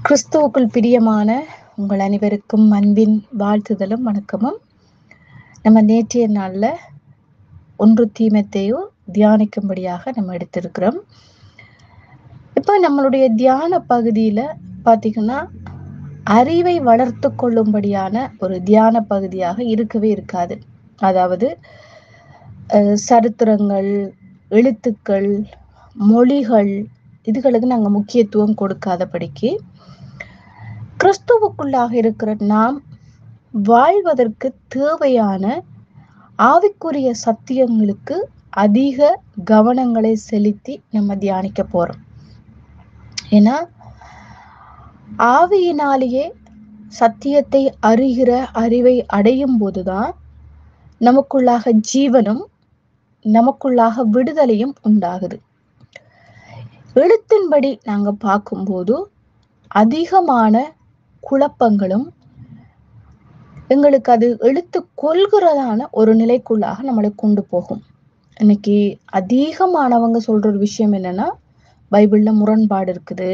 கிறிஸ்துவுக்குள் பிரியமான உங்கள் அனைவருக்கும் அன்பின் வாழ்த்துதலும் வணக்கமும் நம்ம நேற்றைய நாளில் ஒன்று தீமத்தையோ தியானிக்கும்படியாக நம்ம எடுத்திருக்கிறோம் இப்போ நம்மளுடைய தியான பகுதியில் பார்த்தீங்கன்னா அறிவை வளர்த்து கொள்ளும்படியான ஒரு தியான பகுதியாக இருக்கவே இருக்காது அதாவது அஹ், சரித்திரங்கள் எழுத்துக்கள் மொழிகள் இதுகளுக்கு நாங்கள் முக்கியத்துவம் கொடுக்காதபடிக்கு கிறிஸ்துவுக்குள்ளாக இருக்கிற நாம் வாழ்வதற்கு தேவையான ஆவிக்குரிய சத்தியங்களுக்கு அதிக கவனங்களை செலுத்தி நம்ம தியானிக்க போறோம் ஏன்னா ஆவியினாலேயே சத்தியத்தை அறிகிற அறிவை அடையும் போதுதான் நமக்குள்ளாக ஜீவனும் நமக்குள்ளாக விடுதலையும் உண்டாகுது எழுத்தின்படி நாங்க பார்க்கும்போது அதிகமான குழப்பங்களும் எங்களுக்கு அது எழுத்து கொள்கிறதான ஒரு நிலைக்குள்ளாக நம்மளை கொண்டு போகும் இன்னைக்கு அதிகமானவங்க சொல்ற ஒரு விஷயம் என்னன்னா பைபிள்ல முரண்பாடு இருக்குது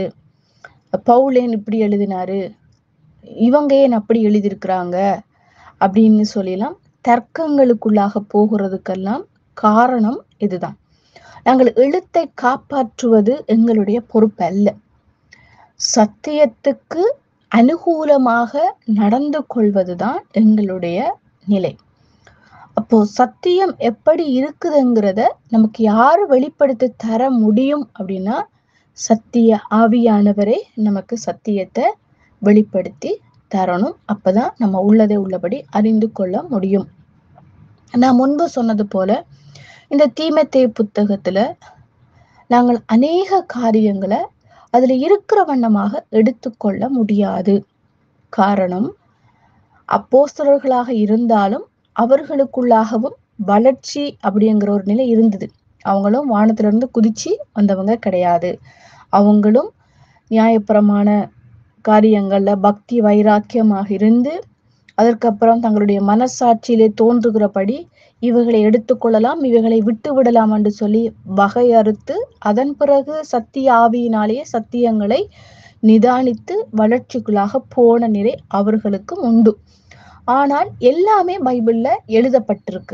பவுலேன் இப்படி எழுதினாரு இவங்க ஏன் அப்படி எழுதியிருக்கிறாங்க அப்படின்னு சொல்லிலாம் தர்க்கங்களுக்குள்ளாக போகிறதுக்கெல்லாம் காரணம் இதுதான் நாங்கள் எழுத்தை காப்பாற்றுவது எங்களுடைய பொறுப்பு அல்ல சத்தியத்துக்கு அனுகூலமாக நடந்து கொள்வதுதான் எங்களுடைய நிலை அப்போ சத்தியம் எப்படி இருக்குதுங்கிறத நமக்கு யாரு வெளிப்படுத்தி தர முடியும் அப்படின்னா சத்திய ஆவியானவரே நமக்கு சத்தியத்தை வெளிப்படுத்தி தரணும் அப்பதான் நம்ம உள்ளதை உள்ளபடி அறிந்து கொள்ள முடியும் நான் முன்பு சொன்னது போல இந்த தீமத்தே புத்தகத்துல நாங்கள் அநேக காரியங்களை அதுல இருக்கிற வண்ணமாக எடுத்துக்கொள்ள முடியாது காரணம் அப்போஸ்தலர்களாக இருந்தாலும் அவர்களுக்குள்ளாகவும் வளர்ச்சி அப்படிங்கிற ஒரு நிலை இருந்தது அவங்களும் வானத்திலிருந்து குதிச்சு வந்தவங்க கிடையாது அவங்களும் நியாயப்பிரமாண காரியங்கள்ல பக்தி வைராக்கியமாக இருந்து அதற்கப்புறம் தங்களுடைய மனசாட்சியிலே தோன்றுகிறபடி இவைகளை எடுத்துக்கொள்ளலாம் இவைகளை விட்டு விடலாம் என்று சொல்லி வகையறுத்து அதன் பிறகு சத்திய ஆவியினாலேயே சத்தியங்களை நிதானித்து வளர்ச்சிக்குள்ளாக போன நிலை அவர்களுக்கும் உண்டு ஆனால் எல்லாமே பைபிள்ல எழுதப்பட்டிருக்கு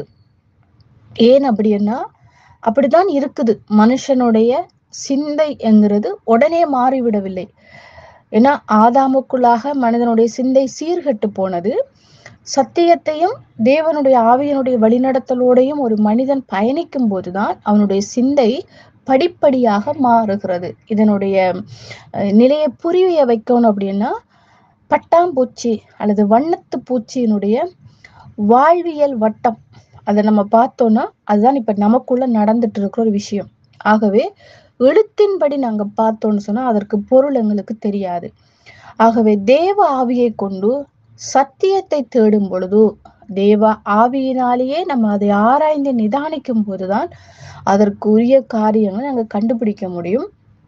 ஏன் அப்படின்னா அப்படித்தான் இருக்குது மனுஷனுடைய சிந்தை என்கிறது உடனே மாறிவிடவில்லை ஏன்னா ஆதாமுக்குள்ளாக மனிதனுடைய சிந்தை சீர்கெட்டு போனது சத்தியத்தையும் தேவனுடைய ஆவியனுடைய வழிநடத்தலோடையும் ஒரு மனிதன் பயணிக்கும் போதுதான் அவனுடைய சிந்தை படிப்படியாக மாறுகிறது இதனுடைய அஹ், நிலையை புரிய வைக்கணும் அப்படின்னா பட்டாம்பூச்சி அல்லது வண்ணத்து பூச்சியினுடைய வாழ்வியல் வட்டம் அதை நம்ம பார்த்தோம்னா அதுதான் இப்ப நமக்குள்ள நடந்துட்டு இருக்கிற ஒரு விஷயம் ஆகவே எழுத்தின்படி நாங்க பார்த்தோம்னு சொன்னா அதற்கு பொருள் எங்களுக்கு தெரியாது ஆகவே தேவ ஆவியை கொண்டு சத்தியத்தை தேடும் பொழுது தேவ ஆவியினாலேயே நம்ம அதை ஆராய்ந்து நிதானிக்கும் போதுதான் அதற்குரிய காரியங்களை நாங்க கண்டுபிடிக்க முடியும்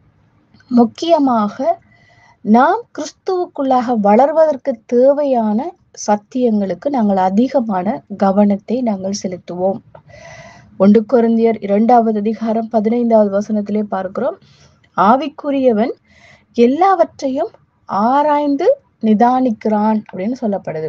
முக்கியமாக நாம் கிறிஸ்துவுக்குள்ளாக வளர்வதற்கு தேவையான சத்தியங்களுக்கு நாங்கள் அதிகமான கவனத்தை நாங்கள் செலுத்துவோம் ஒன்று கொரிந்தியர் இரண்டாவது அதிகாரம் பதினைந்தாவது வசனத்திலே பார்க்கிறோம் ஆவிக்குரியவன் எல்லாவற்றையும் ஆராய்ந்து நிதானிக்கிறான் அப்படின்னு சொல்லப்படுது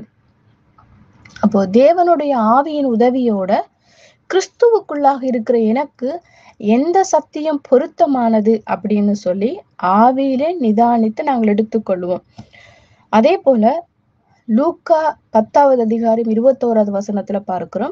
அப்போ தேவனுடைய ஆவியின் உதவியோட கிறிஸ்துவுக்குள்ளாக இருக்கிற எனக்கு எந்த சத்தியம் பொருத்தமானது அப்படின்னு சொல்லி ஆவியிலே நிதானித்து நாங்கள் எடுத்துக்கொள்வோம் அதே போல லூக்கா பத்தாவது அதிகாரம் இருபத்தோராவது வசனத்துல பார்க்கிறோம்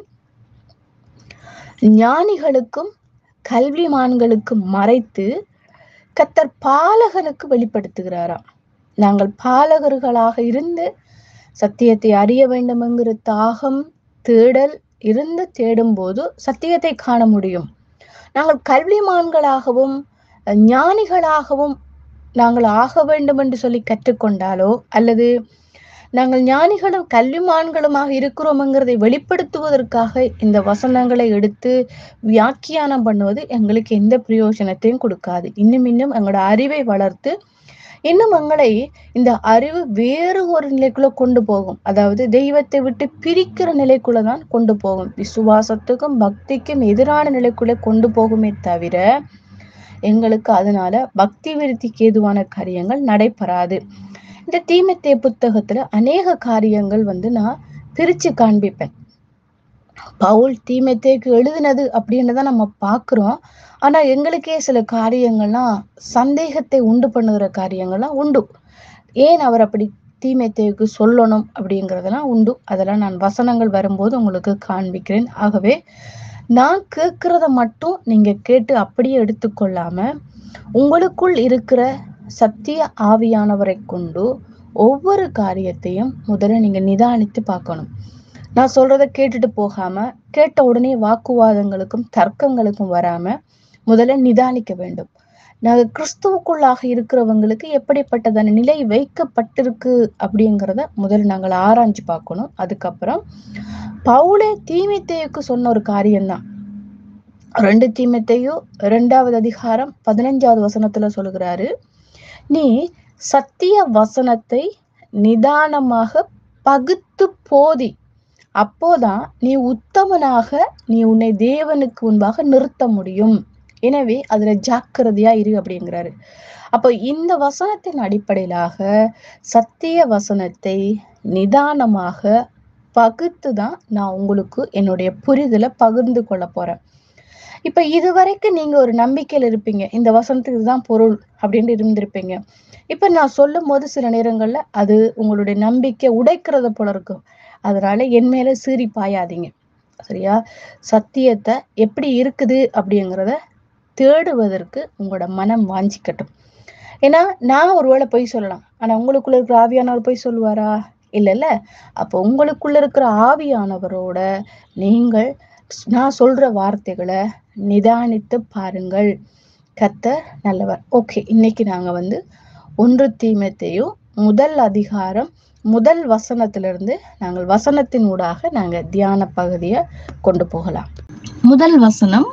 ஞானிகளுக்கும் கல்விமான்களுக்கும் மறைத்து கத்தர் பாலகனுக்கு வெளிப்படுத்துகிறாராம் நாங்கள் பாலகர்களாக இருந்து சத்தியத்தை அறிய வேண்டுமெங்கிற தாகம் தேடல் இருந்து தேடும் போது சத்தியத்தை காண முடியும் நாங்கள் கல்விமான்களாகவும் ஞானிகளாகவும் நாங்கள் ஆக வேண்டும் என்று சொல்லி கற்றுக்கொண்டாலோ அல்லது நாங்கள் ஞானிகளும் கல்விமான்களுமாக இருக்கிறோம்ங்கிறதை வெளிப்படுத்துவதற்காக இந்த வசனங்களை எடுத்து வியாக்கியானம் பண்ணுவது எங்களுக்கு எந்த பிரயோஜனத்தையும் கொடுக்காது இன்னும் இன்னும் எங்களோட அறிவை வளர்த்து இன்னும் எங்களை இந்த அறிவு வேறு ஒரு நிலைக்குள்ள கொண்டு போகும் அதாவது தெய்வத்தை விட்டு பிரிக்கிற நிலைக்குள்ள தான் கொண்டு போகும் விசுவாசத்துக்கும் பக்திக்கும் எதிரான நிலைக்குள்ள கொண்டு போகுமே தவிர எங்களுக்கு அதனால பக்தி விருத்திக்கு ஏதுவான காரியங்கள் நடைபெறாது இந்த தீமத்தே புத்தகத்துல அநேக காரியங்கள் வந்து நான் பிரிச்சு காண்பிப்பேன் பவுல் தீமத்தேக்கு எழுதினது அப்படின்னு தான் நம்ம பார்க்கிறோம் ஆனா எங்களுக்கே சில காரியங்கள்லாம் சந்தேகத்தை உண்டு பண்ணுகிற காரியங்கள்லாம் உண்டு ஏன் அவர் அப்படி தீமத்தேவுக்கு சொல்லணும் அப்படிங்கிறதெல்லாம் உண்டு அதெல்லாம் நான் வசனங்கள் வரும்போது உங்களுக்கு காண்பிக்கிறேன் ஆகவே நான் கேட்கறத மட்டும் நீங்க கேட்டு அப்படியே எடுத்துக்கொள்ளாம உங்களுக்குள் இருக்கிற சத்திய ஆவியானவரை கொண்டு ஒவ்வொரு காரியத்தையும் முதல்ல நீங்க நிதானித்து பார்க்கணும் நான் சொல்றத கேட்டுட்டு போகாம கேட்ட உடனே வாக்குவாதங்களுக்கும் தர்க்கங்களுக்கும் வராம முதல்ல நிதானிக்க வேண்டும் நாங்க கிறிஸ்துவுக்குள்ளாக இருக்கிறவங்களுக்கு எப்படிப்பட்டதான நிலை வைக்கப்பட்டிருக்கு அப்படிங்கிறத முதல்ல நாங்கள் ஆராய்ஞ்சு பார்க்கணும் அதுக்கப்புறம் பவுலே தீமைத்தேயுக்கு சொன்ன ஒரு காரியம்தான் ரெண்டு தீமைத்தையும் இரண்டாவது அதிகாரம் பதினஞ்சாவது வசனத்துல சொல்லுகிறாரு நீ சத்திய வசனத்தை நிதானமாக பகுத்து போதி அப்போதான் நீ உத்தமனாக நீ உன்னை தேவனுக்கு முன்பாக நிறுத்த முடியும் எனவே அதுல ஜாக்கிரதையா இரு அப்படிங்கிறாரு அப்போ இந்த வசனத்தின் அடிப்படையிலாக சத்திய வசனத்தை நிதானமாக பகுத்து தான் நான் உங்களுக்கு என்னுடைய புரிதலை பகிர்ந்து கொள்ள போறேன் இப்ப இதுவரைக்கும் நீங்க ஒரு நம்பிக்கையில இருப்பீங்க இந்த வசனத்துக்கு இதுதான் பொருள் அப்படின்னு இருந்திருப்பீங்க இப்ப நான் சொல்லும் போது சில நேரங்கள்ல அது உங்களுடைய நம்பிக்கை உடைக்கிறது போல இருக்கும் அதனால என் மேல சீறி பாயாதீங்க சரியா சத்தியத்தை எப்படி இருக்குது அப்படிங்கிறத தேடுவதற்கு உங்களோட மனம் வாஞ்சிக்கட்டும் ஏன்னா நான் ஒருவேளை பொய் சொல்லலாம் ஆனா உங்களுக்குள்ள இருக்கிற ஆவியானவர் பொய் சொல்லுவாரா இல்ல இல்ல அப்போ உங்களுக்குள்ள இருக்கிற ஆவியானவரோட நீங்கள் நான் சொல்ற வார்த்தைகளை நிதானித்து பாருங்கள் கத்த நல்லவர் ஓகே இன்னைக்கு நாங்க வந்து ஒன்று தீமத்தையும் முதல் அதிகாரம் முதல் வசனத்திலிருந்து நாங்கள் வசனத்தின் ஊடாக நாங்க தியான பகுதியை கொண்டு போகலாம் முதல் வசனம்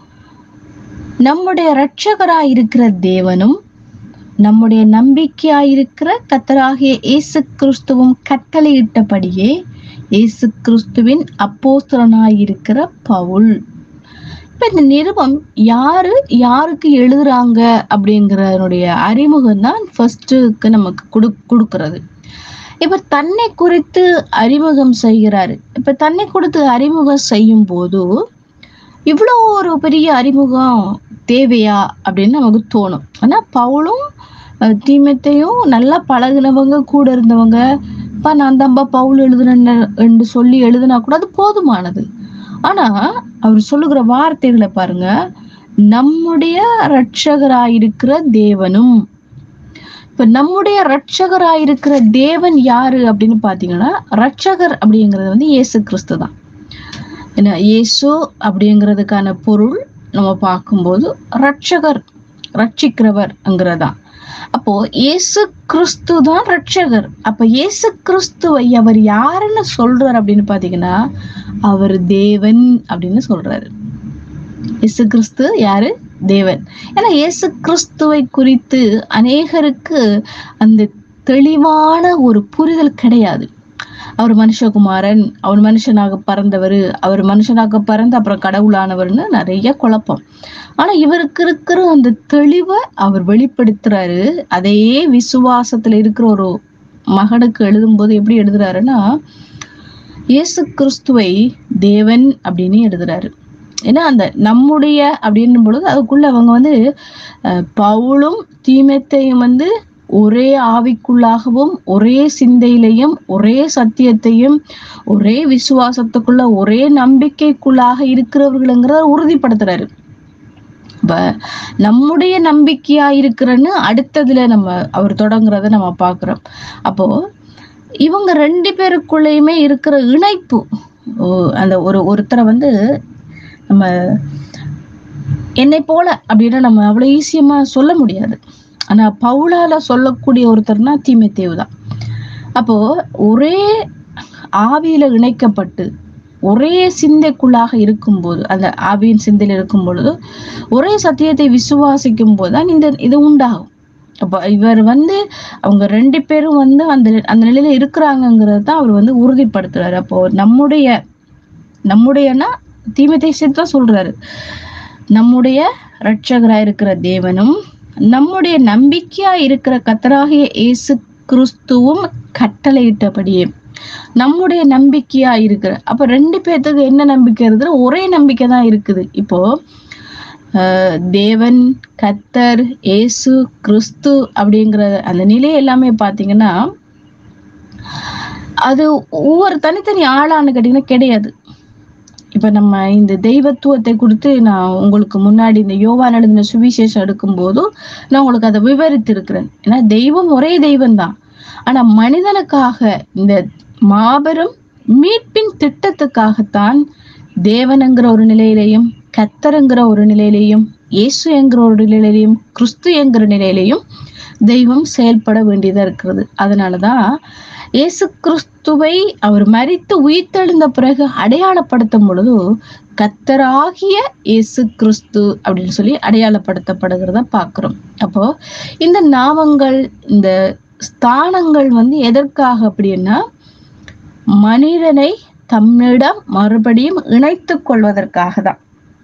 நம்முடைய இரட்சகராய் இருக்கிற தேவனும் நம்முடைய நம்பிக்கையாயிருக்கிற கத்தராகிய இயேசு கிறிஸ்துவும் கட்டளையிட்டபடியே இயேசு கிறிஸ்துவின் அப்போஸ்தலனாயிருக்கிற பவுல் இப்ப இந்த நிருபம் யாரு யாருக்கு எழுதுறாங்க அப்படிங்கறதனுடைய அறிமுகம் தான் ஃபர்ஸ்டுக்கு நமக்கு கொடு கொடுக்கிறது இப்ப தன்னை குறித்து அறிமுகம் செய்கிறாரு இப்ப தன்னை கொடுத்து அறிமுகம் செய்யும் போது இவ்வளோ ஒரு பெரிய அறிமுகம் தேவையா அப்படின்னு நமக்கு தோணும் ஆனா பவுலும் அஹ், தீமத்தையும் நல்லா பழகுனவங்க கூட இருந்தவங்க இப்ப நான் தான்பா பவுல் எழுதுன என்று சொல்லி எழுதுனா கூட அது போதுமானது ஆனா அவர் சொல்லுகிற வார்த்தைகளை பாருங்க நம்முடைய இரட்சகராயிருக்கிற தேவனும் இப்ப நம்முடைய இரட்சகராயிருக்கிற தேவன் யாரு அப்படின்னு பாத்தீங்கன்னா இரட்சகர் அப்படிங்கிறது வந்து இயேசு கிறிஸ்து தான் ஏன்னா இயேசு அப்படிங்கிறதுக்கான பொருள் நம்ம பார்க்கும்போது ரட்சகர் ரட்சிக்கிறவர்ங்கிறதா அப்போ இயேசு கிறிஸ்து தான் ரட்சகர் அப்ப இயேசு கிறிஸ்துவை அவர் யாருன்னு சொல்றார் அப்படின்னு பாத்தீங்கன்னா அவர் தேவன் அப்படின்னு சொல்றாரு இயேசு கிறிஸ்து யாரு தேவன் ஏன்னா இயேசு கிறிஸ்துவை குறித்து அநேகருக்கு அந்த தெளிவான ஒரு புரிதல் கிடையாது அவர் மனுஷகுமாரன் அவர் மனுஷனாக பறந்தவர் அவர் மனுஷனாக பறந்து அப்புறம் கடவுளானவர்னு நிறைய குழப்பம் ஆனா இவருக்கு இருக்கிற அந்த தெளிவை அவர் வெளிப்படுத்துறாரு அதே விசுவாசத்துல இருக்கிற ஒரு மகனுக்கு எழுதும்போது எப்படி எழுதுறாருன்னா இயேசு கிறிஸ்துவை தேவன் அப்படின்னு எழுதுறாரு ஏன்னா அந்த நம்முடைய அப்படின்னும் பொழுது அதுக்குள்ள அவங்க வந்து அஹ், பவுலும் தீமத்தையும் வந்து ஒரே ஆவிக்குள்ளாகவும் ஒரே சிந்தையிலையும் ஒரே சத்தியத்தையும் ஒரே விசுவாசத்துக்குள்ள ஒரே நம்பிக்கைக்குள்ளாக இருக்கிறவர்களுங்கிறத உறுதிப்படுத்துறாரு இப்ப நம்முடைய நம்பிக்கையா இருக்கிறன்னு அடுத்ததுல நம்ம அவர் தொடங்குறத நம்ம பாக்குறோம் அப்போ இவங்க ரெண்டு பேருக்குள்ளேயுமே இருக்கிற இணைப்பு ஓ, அந்த ஒரு ஒருத்தரை வந்து நம்ம என்னை போல அப்படின்னு நம்ம அவ்வளவு ஈஸியமா சொல்ல முடியாது ஆனா பவுலால சொல்லக்கூடிய ஒருத்தர்னா தீமைத்தேவு தான் அப்போ ஒரே ஆவியில இணைக்கப்பட்டு ஒரே சிந்தைக்குள்ளாக இருக்கும்போது அந்த ஆவியின் சிந்தையில் இருக்கும் பொழுது ஒரே சத்தியத்தை விசுவாசிக்கும் போது தான் இந்த இது உண்டாகும் அப்போ இவர் வந்து அவங்க ரெண்டு பேரும் வந்து அந்த அந்த நிலையில இருக்கிறாங்கங்கிறத தான் அவர் வந்து உறுதிப்படுத்துறாரு அப்போ நம்முடைய நம்முடையனா தீமத்தை சேர்த்து தான் சொல்றாரு நம்முடைய இரட்சகராய் இருக்கிற தேவனும் நம்முடைய நம்பிக்கையா இருக்கிற கத்தராகிய இயேசு கிறிஸ்துவும் கட்டளையிட்டபடியே நம்முடைய நம்பிக்கையா இருக்கிற அப்ப ரெண்டு பேர்த்துக்கு என்ன நம்பிக்கை இருக்குதுன்னா ஒரே நம்பிக்கை தான் இருக்குது இப்போ ஆஹ் தேவன் கத்தர் இயேசு கிறிஸ்து அப்படிங்கிற அந்த நிலை எல்லாமே பாத்தீங்கன்னா அது ஒவ்வொரு தனித்தனி ஆளான்னு கேட்டீங்கன்னா கிடையாது இப்ப நம்ம இந்த தெய்வத்துவத்தை கொடுத்து நான் உங்களுக்கு முன்னாடி இந்த யோவான் எழுதின சுவிசேஷம் எடுக்கும்போது நான் உங்களுக்கு அதை விவரித்து இருக்கிறேன் ஏன்னா தெய்வம் ஒரே தெய்வம் தான் ஆனா மனிதனுக்காக இந்த மாபெரும் மீட்பின் திட்டத்துக்காகத்தான் தேவனுங்கிற ஒரு நிலையிலையும் கத்தருங்கிற ஒரு நிலையிலையும் இயேசு என்கிற ஒரு நிலையிலையும் கிறிஸ்து என்கிற நிலையிலையும் தெய்வம் செயல்பட வேண்டியதா இருக்கிறது அதனாலதான் இயேசு கிறிஸ்துவை அவர் மரித்து உயிர்த்தெழுந்த பிறகு அடையாளப்படுத்தும் பொழுது கத்தராகிய இயேசு கிறிஸ்து அப்படின்னு சொல்லி அடையாளப்படுத்தப்படுகிறத பார்க்கிறோம் அப்போ இந்த நாமங்கள் இந்த ஸ்தானங்கள் வந்து எதற்காக அப்படின்னா மனிதனை தம்மிடம் மறுபடியும் இணைத்துக் கொள்வதற்காக தான்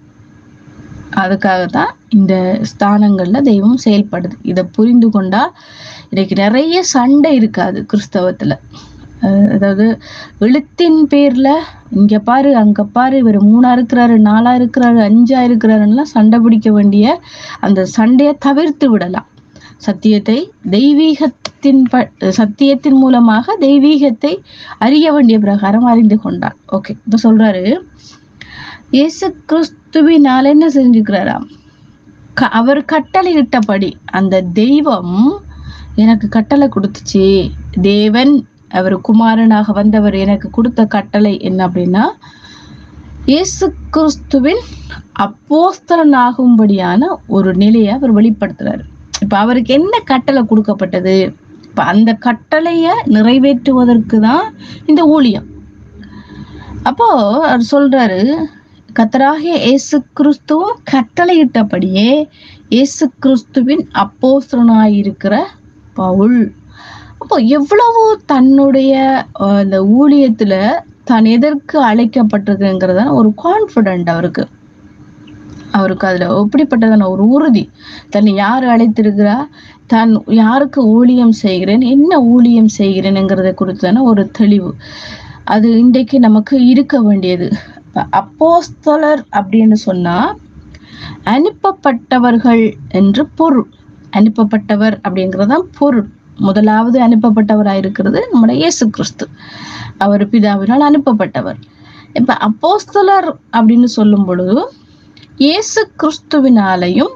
அதுக்காக தான் இந்த ஸ்தானங்கள்ல தெய்வம் செயல்படுது இதை புரிந்து கொண்டா இன்னைக்கு நிறைய சண்டை இருக்காது கிறிஸ்தவத்துல அஹ் அதாவது எழுத்தின் பேர்ல இங்க பாரு அங்க பாரு இவர் மூணா இருக்கிறாரு நாலா இருக்கிறாரு அஞ்சா இருக்கிறாருன்னா சண்டை பிடிக்க வேண்டிய அந்த சண்டையை தவிர்த்து விடலாம் சத்தியத்தை தெய்வீகத்தின் ப சத்தியத்தின் மூலமாக தெய்வீகத்தை அறிய வேண்டிய பிரகாரம் அறிந்து கொண்டான் ஓகே இப்ப சொல்றாரு இயேசு கிறிஸ்துவினால் என்ன செஞ்சுக்கிறாராம் க- அவர் கட்டளையிட்டபடி அந்த தெய்வம் எனக்கு கட்டளை கொடுத்துச்சு தேவன் அவர் குமாரனாக வந்தவர் எனக்கு கொடுத்த கட்டளை என்ன அப்படின்னா இயேசு கிறிஸ்துவின் அப்போஸ்தலனாகும்படியான ஒரு நிலையை அவர் வெளிப்படுத்துறாரு இப்ப அவருக்கு என்ன கட்டளை கொடுக்கப்பட்டது இப்ப அந்த கட்டளைய நிறைவேற்றுவதற்கு தான் இந்த ஊழியம் அப்போ அவர் சொல்றாரு கத்தராகிய இயேசு கிறிஸ்துவும் கட்டளையிட்டபடியே இயேசு கிறிஸ்துவின் அப்போஸ்தலனாயிருக்கிற பவுல் அப்போ எவ்வளவு தன்னுடைய அஹ், அந்த ஊழியத்துல தான் எதற்கு அழைக்கப்பட்டிருக்குங்கிறத ஒரு கான்ஃபிடென்ட் அவருக்கு அவருக்கு அதுல எப்படிப்பட்டதான ஒரு உறுதி தன்னை யார் அழைத்திருக்கிறா தான் யாருக்கு ஊழியம் செய்கிறேன் என்ன ஊழியம் செய்கிறேனுங்கிறத குறித்தான ஒரு தெளிவு அது இன்றைக்கு நமக்கு இருக்க வேண்டியது இப்ப அப்போஸ்தலர் அப்படின்னு சொன்னா அனுப்பப்பட்டவர்கள் என்று பொருள் அனுப்பப்பட்டவர் அப்படிங்கறதுதான் பொருள் முதலாவது அனுப்பப்பட்டவராய் இருக்கிறது நம்முடைய இயேசு கிறிஸ்து அவர் பிதாவினால் அனுப்பப்பட்டவர் இப்ப அப்போஸ்தலர் அப்படின்னு சொல்லும் பொழுது இயேசு கிறிஸ்துவினாலையும்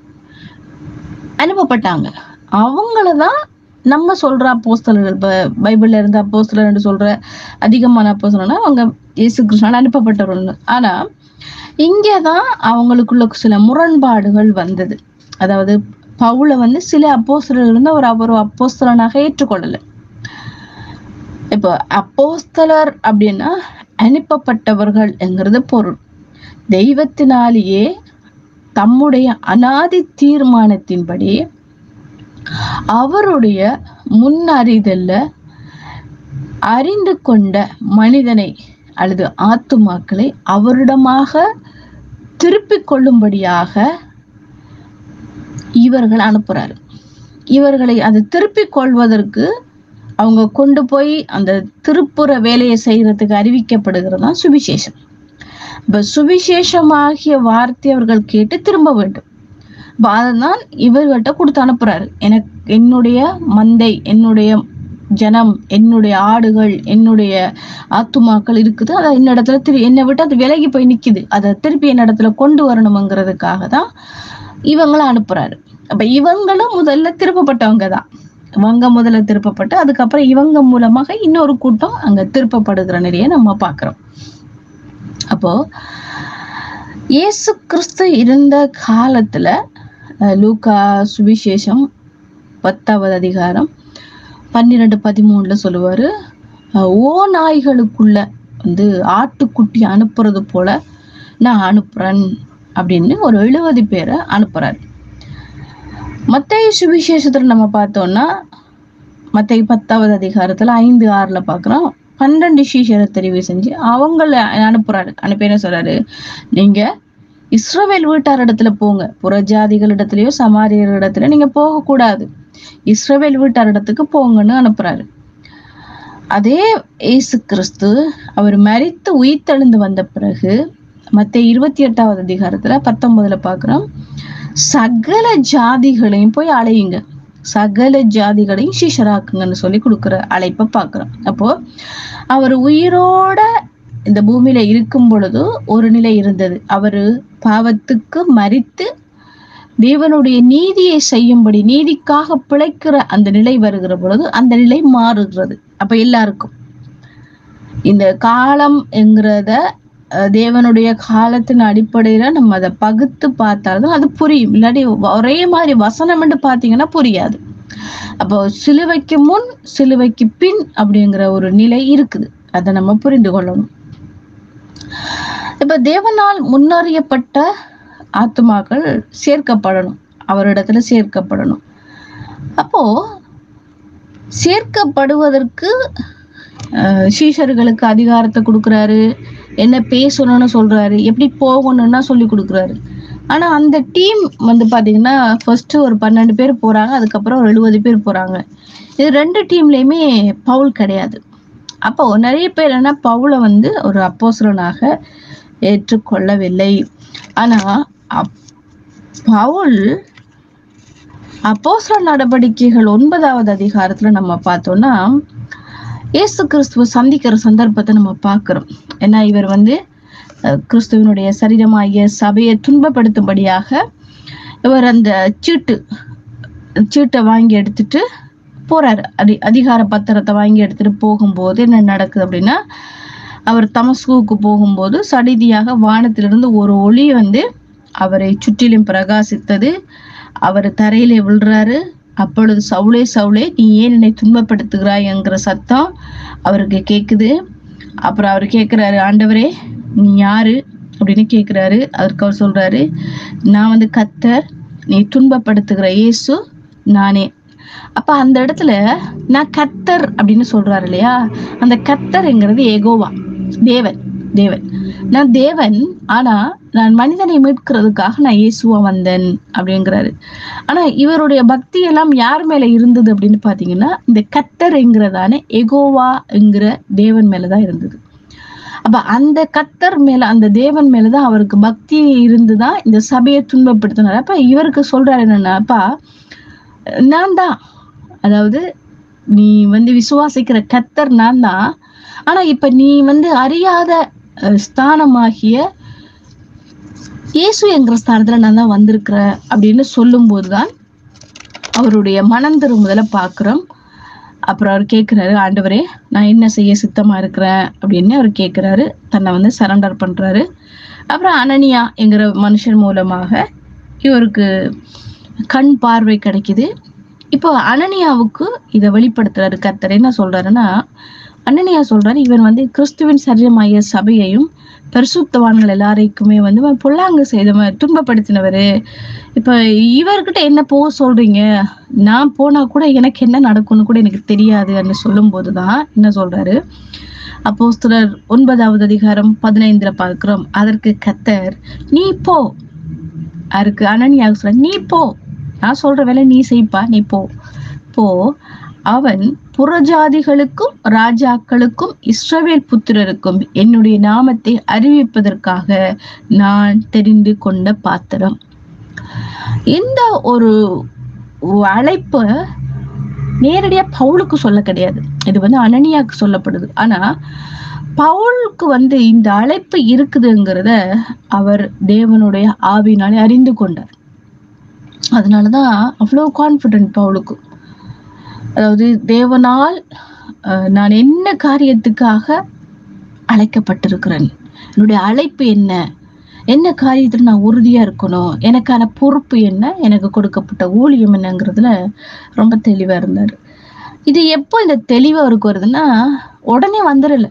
அனுப்பப்பட்டாங்க அவங்களதான் நம்ம சொல்ற அப்போஸ்தலர்கள் இப்ப பைபிள்ல இருந்த அப்போஸ்தலர் சொல்ற அதிகமான அப்போஸ்தலர்னா அவங்க இயேசு கிறிஸ்துவால் அனுப்பப்பட்டவர்கள் ஆனா இங்கதான் அவங்களுக்குள்ள சில முரண்பாடுகள் வந்தது அதாவது பவுல வந்து சில அப்போஸ்தலர்கள் இருந்து அவர் அவர் அப்போஸ்தலனாக ஏற்றுக்கொள்ளல இப்போ அப்போஸ்தலர் அப்படின்னா அனுப்பப்பட்டவர்கள் என்கிறது பொருள் தெய்வத்தினாலேயே தம்முடைய அனாதி தீர்மானத்தின்படி அவருடைய முன்னறிதல்ல அறிந்து கொண்ட மனிதனை அல்லது ஆத்துமாக்களை அவரிடமாக திருப்பிக் கொள்ளும்படியாக இவர்கள் அனுப்புறாரு இவர்களை அது திருப்பிக் கொள்வதற்கு அவங்க கொண்டு போய் அந்த திருப்புற வேலையை செய்யறதுக்கு அறிவிக்கப்படுகிறது தான் சுவிசேஷம் இப்ப சுவிசேஷமாகிய வார்த்தை அவர்கள் கேட்டு திரும்ப வேண்டும் இப்ப அதைதான் இவர்கிட்ட கொடுத்து அனுப்புறாரு எனக்கு என்னுடைய மந்தை என்னுடைய ஜனம் என்னுடைய ஆடுகள் என்னுடைய ஆத்துமாக்கள் இருக்குது அதை என்னிடத்துல திரு என்னை விட்டு அது விலகி போய் நிக்குது அதை திருப்பி என்னிடத்துல கொண்டு வரணுங்கிறதுக்காக தான் இவங்கள அனுப்புறாரு அப்ப இவங்களும் முதல்ல திருப்பப்பட்டவங்க தான் இவங்க முதல்ல திருப்பப்பட்டு அதுக்கப்புறம் இவங்க மூலமாக இன்னொரு கூட்டம் அங்க திருப்பப்படுகிற நிலையை நம்ம பார்க்கிறோம் அப்போ இயேசு கிறிஸ்து இருந்த காலத்துல அஹ், லூக்கா சுவிசேஷம் பத்தாவது அதிகாரம் பன்னிரெண்டு பதிமூணுல சொல்லுவாரு அஹ், ஓ நாய்களுக்குள்ள வந்து ஆட்டுக்குட்டி அனுப்புறது போல நான் அனுப்புறேன் அப்படின்னு ஒரு எழுபது பேரை அனுப்புறாரு மத்தேயு சுவிசேஷத்துல நம்ம பார்த்தோம்னா மத்தேயு பத்தாவது அதிகாரத்துல ஐந்து ஆறுல பார்க்கிறோம் பன்னெண்டு சீஷரை தெரிவு செஞ்சு அவங்கள அனுப்புறாரு அனுப்பி என்ன சொல்றாரு நீங்க இஸ்ரவேல் வீட்டார் இடத்துல போங்க புறஜாதிகள் இடத்துலயோ சமாரியர் இடத்துல நீங்க போக கூடாது இஸ்ரவேல் வீட்டாரிடத்துக்கு போங்கன்னு அனுப்புறாரு அதே இயேசு கிறிஸ்து அவர் மரித்து உயிர்த்தெழுந்து வந்த பிறகு மத்த இருபத்தி எட்டாவது அதிகாரத்துல பத்தொன்பதுல பாக்குறோம் சகல ஜாதிகளையும் போய் அலையுங்க சகல ஜாதிகளையும் சீஷராக்குங்கன்னு சொல்லி கொடுக்குற அழைப்பை பார்க்கிறோம் அப்போ அவர் உயிரோட இந்த பூமியில இருக்கும் பொழுது ஒரு நிலை இருந்தது அவரு பாவத்துக்கு மரித்து தேவனுடைய நீதியை செய்யும்படி நீதிக்காக பிழைக்கிற அந்த நிலை வருகிற பொழுது அந்த நிலை மாறுகிறது அப்ப எல்லாருக்கும் இந்த காலம் என்கிறத அஹ், தேவனுடைய காலத்தின் அடிப்படையில நம்ம அதை பகுத்து பார்த்தால்தான் அது புரியும் இல்லாட்டி ஒரே மாதிரி வசனம் என்று பார்த்தீங்கன்னா புரியாது அப்போ சிலுவைக்கு முன் சிலுவைக்கு பின் அப்படிங்கிற ஒரு நிலை இருக்குது அதை நம்ம புரிந்து கொள்ளணும் இப்ப தேவனால் முன்னறியப்பட்ட ஆத்துமாக்கள் சேர்க்கப்படணும் அவரிடத்துல சேர்க்கப்படணும் அப்போ சேர்க்கப்படுவதற்கு அஹ், சீஷர்களுக்கு அதிகாரத்தை கொடுக்குறாரு என்ன பேசணும்னு சொல்றாரு எப்படி போகணும்னா சொல்லி கொடுக்குறாரு ஆனா அந்த டீம் வந்து பாத்தீங்கன்னா ஃபர்ஸ்ட் ஒரு பன்னெண்டு பேர் போறாங்க அதுக்கப்புறம் ஒரு எழுபது பேர் போறாங்க இது ரெண்டு டீம்லயுமே பவுல் கிடையாது அப்போ நிறைய பேர் என்ன பவுலை வந்து ஒரு அப்போஸ்தலனாக ஏற்றுக்கொள்ளவில்லை ஆனா அப்- பவுல் அப்போஸ்தல நடவடிக்கைகள் ஒன்பதாவது அதிகாரத்துல நம்ம பார்த்தோம்னா இயேசு கிறிஸ்துவ சந்திக்கிற சந்தர்ப்பத்தை நம்ம பார்க்கிறோம் ஏன்னா இவர் வந்து அஹ், கிறிஸ்துவனுடைய சரீரமாகிய சபையை துன்பப்படுத்தும்படியாக இவர் அந்த சீட்டு சீட்டை வாங்கி எடுத்துட்டு போறாரு அதி அதிகார பத்திரத்தை வாங்கி எடுத்துட்டு போகும்போது என்ன நடக்குது அப்படின்னா அவர் தமஸ்குவுக்கு போகும்போது சடிதியாக வானத்திலிருந்து ஒரு ஒளி வந்து அவரை சுற்றிலும் பிரகாசித்தது அவர் தரையிலே விழுறாரு அப்பொழுது சவுளே சவுளே நீ ஏன் என்னை துன்பப்படுத்துகிறாய் என்கிற சத்தம் அவருக்கு கேக்குது அப்புறம் அவர் கேக்குறாரு ஆண்டவரே நீ யாரு அப்படின்னு கேக்குறாரு அதற்கு அவர் சொல்றாரு நான் வந்து கத்தர் நீ துன்பப்படுத்துகிற இயேசு நானே அப்ப அந்த இடத்துல நான் கத்தர் அப்படின்னு சொல்றாரு இல்லையா அந்த கத்தர்ங்கிறது ஏகோவா தேவன் தேவன் நான் தேவன் ஆனா நான் மனிதனை மீட்கிறதுக்காக நான் இயேசுவா வந்தேன் அப்படிங்கிறாரு ஆனா இவருடைய பக்தி எல்லாம் யார் மேல இருந்தது அப்படின்னு பாத்தீங்கன்னா இந்த கத்தர்ங்கிறதான எகோவா என்கிற தேவன் மேலதான் இருந்தது அப்ப அந்த கத்தர் மேல அந்த தேவன் மேலதான் அவருக்கு பக்தி இருந்துதான் இந்த சபையை துன்பப்படுத்தினார் அப்ப இவருக்கு சொல்றாரு என்னன்னா அப்பா நான் தான் அதாவது நீ வந்து விசுவாசிக்கிற கத்தர் நான் தான் ஆனா இப்ப நீ வந்து அறியாத அஹ், ஸ்தானமாகிய இயேசு என்கிற ஸ்தானத்துல நான் தான் வந்திருக்கிறேன் அப்படின்னு சொல்லும் போதுதான் அவருடைய மனம் திரும்புதலை பார்க்கிறோம் அப்புறம் அவர் கேட்கிறாரு ஆண்டவரே நான் என்ன செய்ய சித்தமா இருக்கிறேன் அப்படின்னு அவர் கேட்கிறாரு தன்னை வந்து சரண்டர் பண்றாரு அப்புறம் அனனியா என்கிற மனுஷன் மூலமாக இவருக்கு கண் பார்வை கிடைக்குது இப்போ அனனியாவுக்கு இதை வெளிப்படுத்துறாரு கர்த்தர் என்ன சொல்றாருன்னா அனனியா சொல்றாரு இவன் வந்து கிறிஸ்துவின் சரீரமாகிய சபையையும் பரிசுத்தவான்கள் எல்லாரைக்குமே வந்து இவன் பொல்லாங்கு செய்தவன் துன்பப்படுத்தினவரு இப்ப இவர்கிட்ட என்ன போக சொல்றீங்க நான் போனா கூட எனக்கு என்ன நடக்கும்னு கூட எனக்கு தெரியாதுன்னு சொல்லும் போதுதான் என்ன சொல்றாரு அப்போஸ்தலர் ஒன்பதாவது அதிகாரம் பதினைந்துல பார்க்கிறோம் அதற்கு கத்தர் நீ போ அதுக்கு அனனியாக சொல்ற நீ போ நான் சொல்ற வேலை நீ செய்ப்பா நீ போ போ அவன் புறஜாதிகளுக்கும் ராஜாக்களுக்கும் இஸ்ரவேல் புத்திரருக்கும் என்னுடைய நாமத்தை அறிவிப்பதற்காக நான் தெரிந்து கொண்ட பாத்திரம் இந்த ஒரு அழைப்பு நேரடியா பவுலுக்கு சொல்ல கிடையாது இது வந்து அனனியாக்கு சொல்லப்படுது ஆனா பவுலுக்கு வந்து இந்த அழைப்பு இருக்குதுங்கிறத அவர் தேவனுடைய ஆவினாலே அறிந்து கொண்டார் அதனாலதான் அவ்வளவு கான்பிடன்ட் பவுலுக்கு அதாவது தேவனால் அஹ், நான் என்ன காரியத்துக்காக அழைக்கப்பட்டிருக்கிறேன் என்னுடைய அழைப்பு என்ன என்ன காரியத்துல நான் உறுதியா இருக்கணும் எனக்கான பொறுப்பு என்ன எனக்கு கொடுக்கப்பட்ட ஊழியம் என்னங்கிறதுல ரொம்ப தெளிவா இருந்தாரு இது எப்போ இந்த தெளிவு அவருக்கு வருதுன்னா உடனே வந்துடல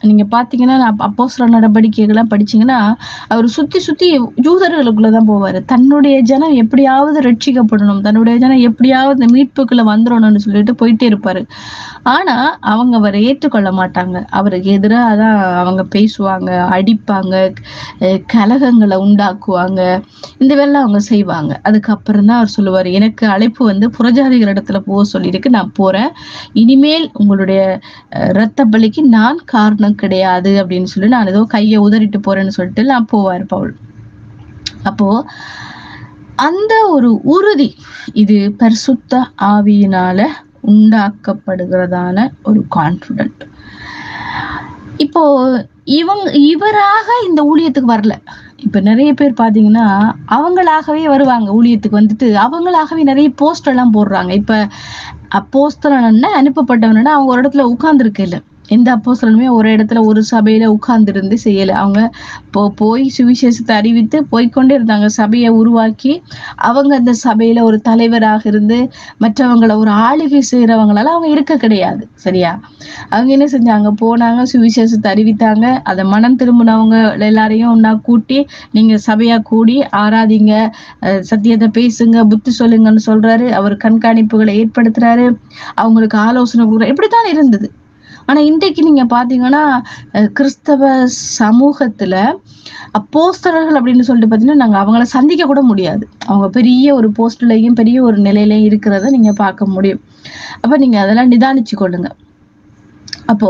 நீங்க பாத்தீங்கன்னா அப்போ சில நடவடிக்கைகள்லாம் படிச்சீங்கன்னா அவர் சுத்தி சுத்தி யூதர்களுக்குள்ளதான் போவாரு தன்னுடைய ஜனம் எப்படியாவது ரட்சிக்கப்படணும் தன்னுடைய ஜனம் எப்படியாவது இந்த மீட்புக்குள்ள வந்துடணும்னு சொல்லிட்டு போயிட்டே இருப்பாரு ஆனா அவங்க அவரை ஏற்றுக்கொள்ள மாட்டாங்க அவருக்கு எதிராக தான் அவங்க பேசுவாங்க அடிப்பாங்க அஹ் கலகங்களை உண்டாக்குவாங்க இந்த வேலை அவங்க செய்வாங்க அதுக்கப்புறம் தான் அவர் சொல்லுவார் எனக்கு அழைப்பு வந்து புறஜாதிகள் இடத்துல போக சொல்லியிருக்கு நான் போறேன் இனிமேல் உங்களுடைய அஹ், இரத்த பலிக்கு நான் காரணம் கிடையாது அப்படின்னு சொல்லி நான் ஏதோ கையை உதறிட்டு போறேன்னு சொல்லிட்டு நான் போவார் பவுல் அப்போ அந்த ஒரு உறுதி இது பரிசுத்த ஆவியினால உண்டாக்கப்படுகிறதான ஒரு கான்பிடன்ட் இப்போ இவங்க இவராக இந்த ஊழியத்துக்கு வரல இப்ப நிறைய பேர் பாத்தீங்கன்னா அவங்களாகவே வருவாங்க ஊழியத்துக்கு வந்துட்டு அவங்களாகவே நிறைய போஸ்டர் எல்லாம் போடுறாங்க இப்ப அப்போஸ்தலன்னா அனுப்பப்பட்டவனா அவங்க ஒரு இடத்துல உட்கார்ந்துருக்கு இல்ல எந்த அப்போஸ்தலனுமே ஒரு இடத்துல ஒரு சபையில உட்கார்ந்து இருந்து செய்யல அவங்க போ போய் சுவிசேஷத்தை அறிவித்து போய்க்கொண்டே இருந்தாங்க சபையை உருவாக்கி அவங்க அந்த சபையில ஒரு தலைவராக இருந்து மற்றவங்களை ஒரு ஆளுகை செய்யறவங்களால அவங்க இருக்க கிடையாது சரியா அவங்க என்ன செஞ்சாங்க போனாங்க சுவிசேஷத்தை அறிவித்தாங்க அதை மனம் திரும்பினவங்க எல்லாரையும் ஒன்னா கூட்டி நீங்க சபையா கூடி ஆராதிங்க அஹ் சத்தியத்தை பேசுங்க புத்தி சொல்லுங்கன்னு சொல்றாரு அவர் கண்காணிப்புகளை ஏற்படுத்துறாரு அவங்களுக்கு ஆலோசனை கொடுக்குறாரு இப்படித்தான் இருந்தது ஆனா இன்றைக்கு நீங்க பாத்தீங்கன்னா அஹ் கிறிஸ்தவ சமூகத்துல அப்போஸ்தலர்கள் அப்படின்னு சொல்லிட்டு பாத்தீங்கன்னா நாங்க அவங்கள சந்திக்க கூட முடியாது அவங்க பெரிய ஒரு போஸ்ட்லயும் பெரிய ஒரு நிலையிலயும் இருக்கிறத நீங்க பார்க்க முடியும் அப்ப நீங்க அதெல்லாம் நிதானிச்சு கொள்ளுங்க அப்போ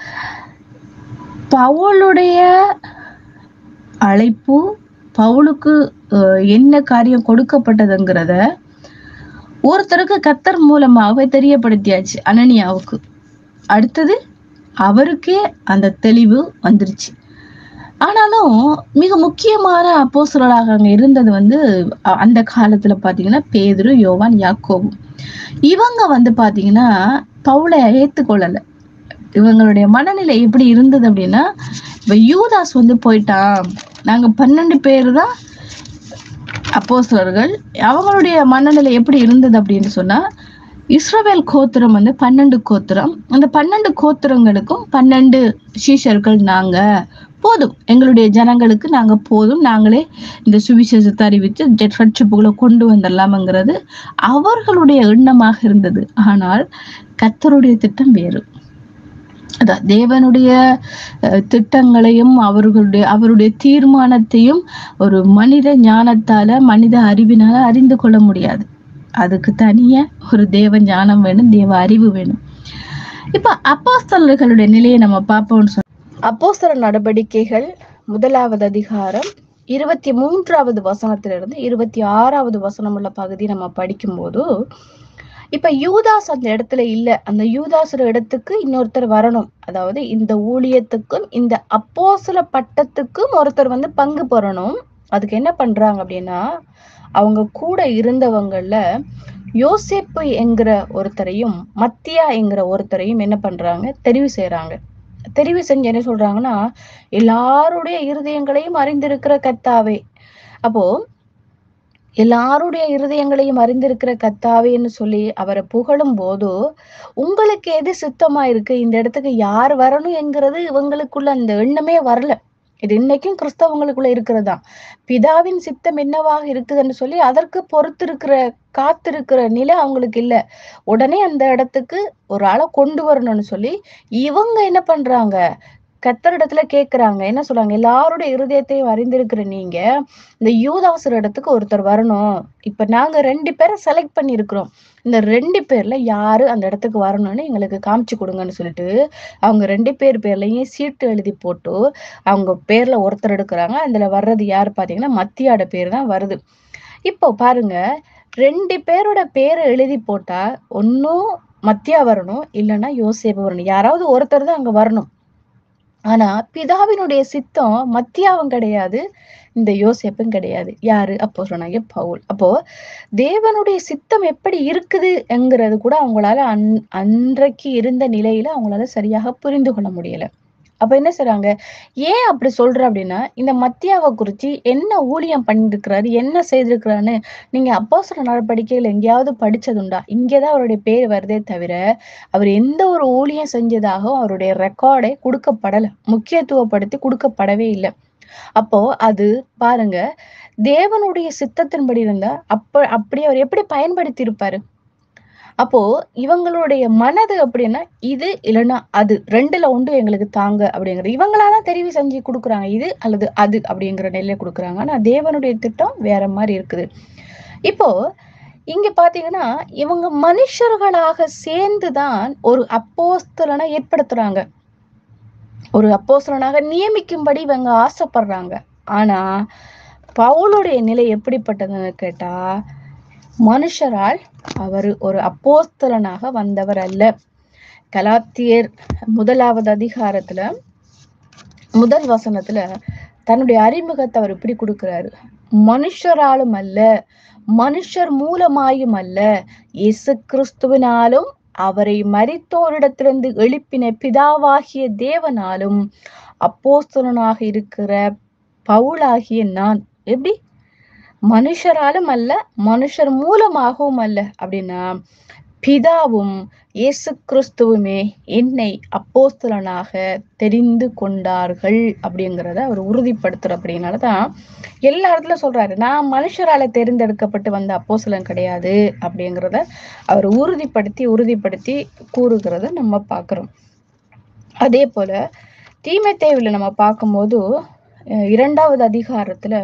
பவுலுடைய அழைப்பு பவுலுக்கு அஹ், என்ன காரியம் கொடுக்கப்பட்டதுங்கிறத ஒருத்தருக்கு கத்தர் மூலமாகவே தெரியப்படுத்தியாச்சு அனனியாவுக்கு அடுத்தது அவருக்கே அந்த தெளிவு வந்துருச்சு ஆனாலும் மிக முக்கியமான அப்போஸ்தலராக அங்க இருந்தது வந்து அ- அந்த காலத்துல பாத்தீங்கன்னா பேதுரு யோவான் யாக்கோபு இவங்க வந்து பாத்தீங்கன்னா பவுலை ஏத்துக்கொள்ளல இவங்களுடைய மனநிலை எப்படி இருந்தது அப்படின்னா இப்ப யூதாஸ் வந்து போயிட்டான் நாங்க பன்னெண்டு பேர் தான் அப்போஸ்தலர்கள் அவங்களுடைய மனநிலை எப்படி இருந்தது அப்படின்னு சொன்னா இஸ்ரவேல் கோத்திரம் வந்து பன்னெண்டு கோத்திரம் அந்த பன்னெண்டு கோத்திரங்களுக்கும் பன்னெண்டு சீஷர்கள் நாங்க போதும் எங்களுடைய ஜனங்களுக்கு நாங்க போதும் நாங்களே இந்த சுவிசேஷத்தை அறிவித்து ரட்சிப்புகளை கொண்டு வந்துடலாம்ங்கிறது அவர்களுடைய எண்ணமாக இருந்தது ஆனால் கத்தருடைய திட்டம் வேறு அதான் தேவனுடைய அஹ், திட்டங்களையும் அவர்களுடைய அவருடைய தீர்மானத்தையும் ஒரு மனித ஞானத்தால மனித அறிவினால அறிந்து கொள்ள முடியாது அதுக்கு தனியா ஒரு தேவ ஞானம் வேணும் தேவ அறிவு வேணும் இப்ப அப்போஸ்தலர்களுடைய நிலையை நம்ம பார்ப்போம்னு சொன்னா அப்போஸ்தல நடவடிக்கைகள் முதலாவது அதிகாரம் இருபத்தி மூன்றாவது வசனத்திலிருந்து இருபத்தி ஆறாவது வசனம் உள்ள பகுதி நம்ம படிக்கும்போது இப்ப யூதாஸ் அந்த இடத்துல இல்ல அந்த யூதாசோட இடத்துக்கு இன்னொருத்தர் வரணும் அதாவது இந்த ஊழியத்துக்கும் இந்த அப்போஸ்தல பட்டத்துக்கும் ஒருத்தர் வந்து பங்கு பெறணும் அதுக்கு என்ன பண்றாங்க அப்படின்னா அவங்க கூட இருந்தவங்கள்ல யோசேப்பு என்கிற ஒருத்தரையும் மத்தியா என்கிற ஒருத்தரையும் என்ன பண்றாங்க தெரிவு செய்றாங்க தெரிவு செஞ்சு என்ன சொல்றாங்கன்னா எல்லாருடைய இருதயங்களையும் அறிந்திருக்கிற கத்தாவே அப்போ எல்லாருடைய இருதயங்களையும் அறிந்திருக்கிற கத்தாவேன்னு சொல்லி அவரை புகழும் போது உங்களுக்கு எது சித்தமா இருக்கு இந்த இடத்துக்கு யார் வரணும் என்கிறது இவங்களுக்குள்ள அந்த எண்ணமே வரல இது இன்னைக்கும் கிறிஸ்தவங்களுக்குள்ள இருக்கிறதா பிதாவின் சித்தம் என்னவாக இருக்குதுன்னு சொல்லி அதற்கு பொறுத்திருக்கிற காத்திருக்கிற நிலை அவங்களுக்கு இல்ல உடனே அந்த இடத்துக்கு ஒரு ஆளை கொண்டு வரணும்னு சொல்லி இவங்க என்ன பண்றாங்க கத்தரிடத்துல கேக்குறாங்க என்ன சொல்றாங்க எல்லாருடைய இருதயத்தையும் அறிந்திருக்கிற நீங்க இந்த யூதாசர் இடத்துக்கு ஒருத்தர் வரணும் இப்ப நாங்க ரெண்டு பேரை செலக்ட் பண்ணிருக்கிறோம் இந்த ரெண்டு பேர்ல யாரு அந்த இடத்துக்கு வரணும்னு எங்களுக்கு காமிச்சு கொடுங்கன்னு சொல்லிட்டு அவங்க ரெண்டு பேர் பேர்லயும் சீட்டு எழுதி போட்டு அவங்க பேர்ல ஒருத்தர் எடுக்கிறாங்க அதுல வர்றது யாரு பாத்தீங்கன்னா மத்தியாட பேர் தான் வருது இப்போ பாருங்க ரெண்டு பேரோட பேரை எழுதி போட்டா ஒன்னும் மத்தியா வரணும் இல்லைன்னா யோசேப்பு வரணும் யாராவது ஒருத்தர் தான் அங்க வரணும் ஆனா பிதாவினுடைய சித்தம் மத்தியாவும் கிடையாது இந்த யோசேப்பும் கிடையாது யாரு அப்போ சொன்னாங்க பவுல் அப்போ தேவனுடைய சித்தம் எப்படி இருக்குது என்கிறது கூட அவங்களால அன் அன்றைக்கு இருந்த நிலையில அவங்களால சரியாக புரிந்து கொள்ள முடியல அப்ப என்ன செய்றாங்க ஏன் அப்படி சொல்ற அப்படின்னா இந்த மத்தியாவை குறிச்சு என்ன ஊழியம் பண்ணிருக்கிறாரு என்ன செய்திருக்கிறான்னு நீங்க அப்போஸ்தலர் நடவடிக்கைகள் எங்கேயாவது படிச்சதுண்டா இங்கதான் அவருடைய பேர் வருதே தவிர அவர் எந்த ஒரு ஊழியம் செஞ்சதாகவும் அவருடைய ரெக்கார்டே கொடுக்கப்படல முக்கியத்துவப்படுத்தி கொடுக்கப்படவே இல்லை அப்போ அது பாருங்க தேவனுடைய சித்தத்தின்படி இருந்தா அப்ப அப்படி அவர் எப்படி பயன்படுத்தி இருப்பாரு அப்போ இவங்களுடைய மனது அப்படின்னா இது இல்லைன்னா அது ரெண்டுல உண்டு எங்களுக்கு தாங்க அப்படிங்கிற இவங்களாதான் தெரிவு செஞ்சு கொடுக்குறாங்க இது அல்லது அது அப்படிங்கிற நிலையில கொடுக்குறாங்க ஆனா தேவனுடைய திட்டம் வேற மாதிரி இருக்குது இப்போ இங்க பாத்தீங்கன்னா இவங்க மனுஷர்களாக சேர்ந்துதான் ஒரு அப்போஸ்தலனை ஏற்படுத்துறாங்க ஒரு அப்போஸ்தலனாக நியமிக்கும்படி இவங்க ஆசைப்படுறாங்க ஆனா பவுலுடைய நிலை எப்படிப்பட்டதுன்னு கேட்டா மனுஷரால் அவர் ஒரு அப்போஸ்தலனாக வந்தவர் அல்ல கலாத்தியர் முதலாவது அதிகாரத்துல முதல் வசனத்துல தன்னுடைய அறிமுகத்தை அவர் இப்படி கொடுக்கிறாரு மனுஷராலும் அல்ல மனுஷர் மூலமாயும் அல்ல இயேசு கிறிஸ்துவினாலும் அவரை மரித்தோரிடத்திலிருந்து எழுப்பின பிதாவாகிய தேவனாலும் அப்போஸ்தலனாக இருக்கிற பவுலாகிய நான் எப்படி மனுஷராலும் அல்ல மனுஷர் மூலமாகவும் அல்ல அப்படின்னா பிதாவும் இயேசு கிறிஸ்துவுமே என்னை அப்போஸ்தலனாக தெரிந்து கொண்டார்கள் அப்படிங்கிறத அவர் உறுதிப்படுத்துற அப்படின்னாலதான் எல்லா இடத்துல சொல்றாரு நான் மனுஷரால தேர்ந்தெடுக்கப்பட்டு வந்த அப்போஸ்தலன் கிடையாது அப்படிங்கிறத அவர் உறுதிப்படுத்தி உறுதிப்படுத்தி கூறுகிறத நம்ம பார்க்கிறோம் அதே போல தீமை தேவையில நம்ம பார்க்கும்போது அஹ் இரண்டாவது அதிகாரத்துல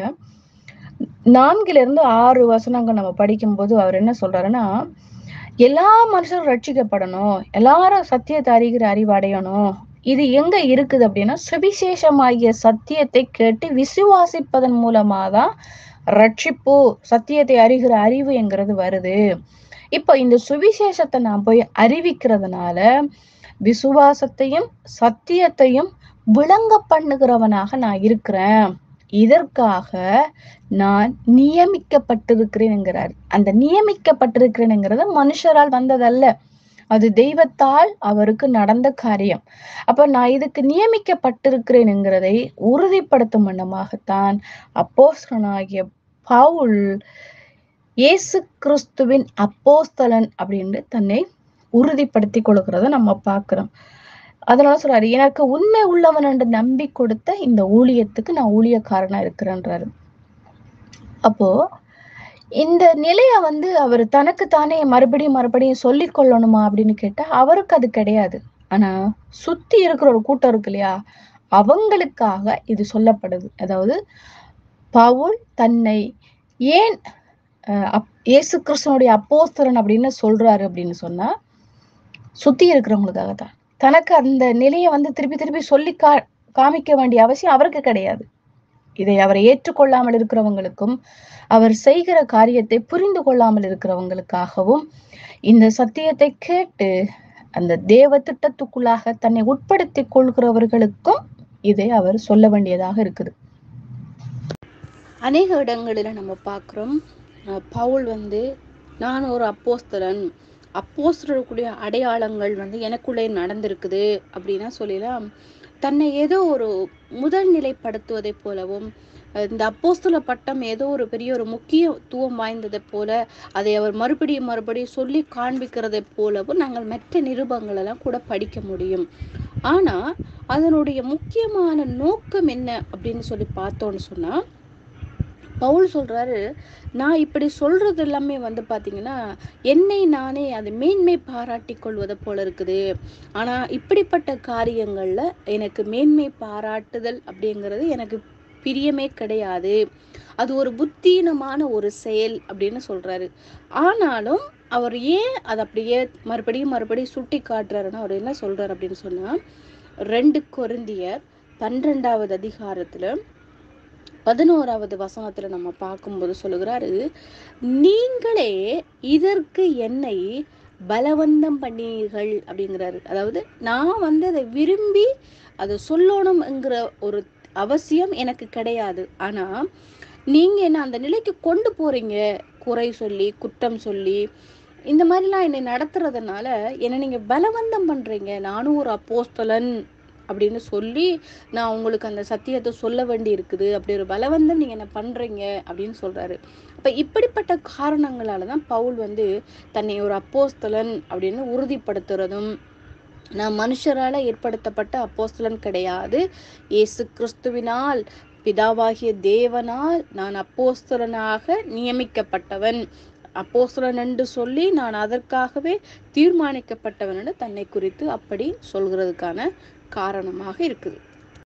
நான்குல இருந்து ஆறு வசனங்கள் நம்ம படிக்கும்போது அவர் என்ன சொல்றாருன்னா எல்லா மனுஷரும் ரட்சிக்கப்படணும் எல்லாரும் சத்தியத்தை அறிகிற அறிவடையணும் இது எங்க இருக்குது அப்படின்னா சுவிசேஷமாகிய சத்தியத்தை கேட்டு விசுவாசிப்பதன் மூலமாதான் ரட்சிப்பு சத்தியத்தை அறிகிற அறிவு என்கிறது வருது இப்போ இந்த சுவிசேஷத்தை நான் போய் அறிவிக்கிறதுனால விசுவாசத்தையும் சத்தியத்தையும் விளங்க பண்ணுகிறவனாக நான் இருக்கிறேன் இதற்காக நான் நியமிக்கப்பட்டிருக்கிறேன்ங்கிறார் அந்த நியமிக்கப்பட்டிருக்கிறேன்ங்கிறது மனுஷரால் வந்ததல்ல அது தெய்வத்தால் அவருக்கு நடந்த காரியம் அப்ப நான் இதுக்கு நியமிக்கப்பட்டிருக்கிறேன்ங்கிறதை உறுதிப்படுத்தும் வண்ணமாகத்தான் அப்போஸ்தலனாகிய பவுல் இயேசு கிறிஸ்துவின் அப்போஸ்தலன் அப்படின்னு தன்னை உறுதிப்படுத்தி கொள்கிறத நம்ம பார்க்கிறோம் அதனால சொல்றாரு எனக்கு உண்மை உள்ளவன் என்று நம்பி கொடுத்த இந்த ஊழியத்துக்கு நான் ஊழியக்காரனா இருக்கிறேன்றாரு அப்போ இந்த நிலைய வந்து அவர் தனக்கு தானே மறுபடியும் மறுபடியும் சொல்லிக் கொள்ளணுமா அப்படின்னு கேட்டா அவருக்கு அது கிடையாது ஆனா சுத்தி இருக்கிற ஒரு கூட்டம் இருக்கு இல்லையா அவங்களுக்காக இது சொல்லப்படுது அதாவது பவுல் தன்னை ஏன் அஹ், அப்- இயேசு கிறிஸ்துவனுடைய அப்போஸ்தலன் அப்படின்னு சொல்றாரு அப்படின்னு சொன்னா சுத்தி இருக்கிறவங்களுக்காக தான் தனக்கு அந்த நிலையை வந்து திருப்பி திருப்பி சொல்லி கா காமிக்க வேண்டிய அவசியம் அவருக்கு கிடையாது இதை அவரை ஏற்றுக்கொள்ளாமல் இருக்கிறவங்களுக்கும் அவர் செய்கிற காரியத்தை புரிந்து கொள்ளாமல் இருக்கிறவங்களுக்காகவும் இந்த சத்தியத்தை கேட்டு அந்த தேவ திட்டத்துக்குள்ளாக தன்னை உட்படுத்திக் கொள்கிறவர்களுக்கும் இதை அவர் சொல்ல வேண்டியதாக இருக்குது அநேக இடங்களில நம்ம பார்க்குறோம் பவுல் வந்து நான் ஒரு அப்போஸ்தலன் அப்போஸ்தலருக்குரிய அடையாளங்கள் வந்து எனக்குள்ளே நடந்திருக்குது அப்படின்னா சொல்லலாம் தன்னை ஏதோ ஒரு முதல் நிலைப்படுத்துவதை போலவும் அஹ் இந்த அப்போஸ்தல பட்டம் ஏதோ ஒரு பெரிய ஒரு முக்கியத்துவம் வாய்ந்ததை போல அதை அவர் மறுபடியும் மறுபடியும் சொல்லி காண்பிக்கிறதை போலவும் நாங்கள் மற்ற நிருபங்கள் எல்லாம் கூட படிக்க முடியும் ஆனா அதனுடைய முக்கியமான நோக்கம் என்ன அப்படின்னு சொல்லி பார்த்தோம்னு சொன்னா பவுல் சொல்றாரு நான் இப்படி சொல்றது எல்லாமே வந்து பாத்தீங்கன்னா என்னை நானே அது மேன்மை பாராட்டி கொள்வதை போல இருக்குது ஆனா இப்படிப்பட்ட காரியங்கள்ல எனக்கு மேன்மை பாராட்டுதல் அப்படிங்கிறது எனக்கு பிரியமே கிடையாது அது ஒரு புத்தீனமான ஒரு செயல் அப்படின்னு சொல்றாரு ஆனாலும் அவர் ஏன் அதை அப்படியே மறுபடியும் மறுபடியும் சுட்டி காட்டுறாருன்னா அவர் என்ன சொல்றாரு அப்படின்னு சொன்னா ரெண்டு கொரிந்தியர் பன்னிரெண்டாவது அதிகாரத்துல பதினோராவது வசனத்துல நம்ம பார்க்கும்போது சொல்லுகிறாரு நீங்களே இதற்கு என்னை பலவந்தம் பண்ணீர்கள் அப்படிங்கிறாரு அதாவது நான் வந்து அதை விரும்பி அதை சொல்லணும்ங்கிற ஒரு அவசியம் எனக்கு கிடையாது ஆனா நீங்க என்ன அந்த நிலைக்கு கொண்டு போறீங்க குறை சொல்லி குற்றம் சொல்லி இந்த மாதிரிலாம் என்னை நடத்துறதுனால என்னை நீங்க பலவந்தம் பண்றீங்க நானும் ஒரு அப்போஸ்தலன் அப்படின்னு சொல்லி நான் உங்களுக்கு அந்த சத்தியத்தை சொல்ல வேண்டி இருக்குது அப்படி ஒரு பலவந்தம் நீங்க என்ன பண்றீங்க அப்படின்னு சொல்றாரு அப்ப இப்படிப்பட்ட காரணங்களால தான் பவுல் வந்து தன்னை ஒரு அப்போஸ்தலன் அப்படின்னு உறுதிப்படுத்துறதும் நான் மனுஷரால ஏற்படுத்தப்பட்ட அப்போஸ்தலன் கிடையாது இயேசு கிறிஸ்துவினால் பிதாவாகிய தேவனால் நான் அப்போஸ்தலனாக நியமிக்கப்பட்டவன் அப்போஸ்தலன் என்று சொல்லி நான் அதற்காகவே தீர்மானிக்கப்பட்டவன் என்று தன்னை குறித்து அப்படி சொல்கிறதுக்கான காரணமாக இருக்குது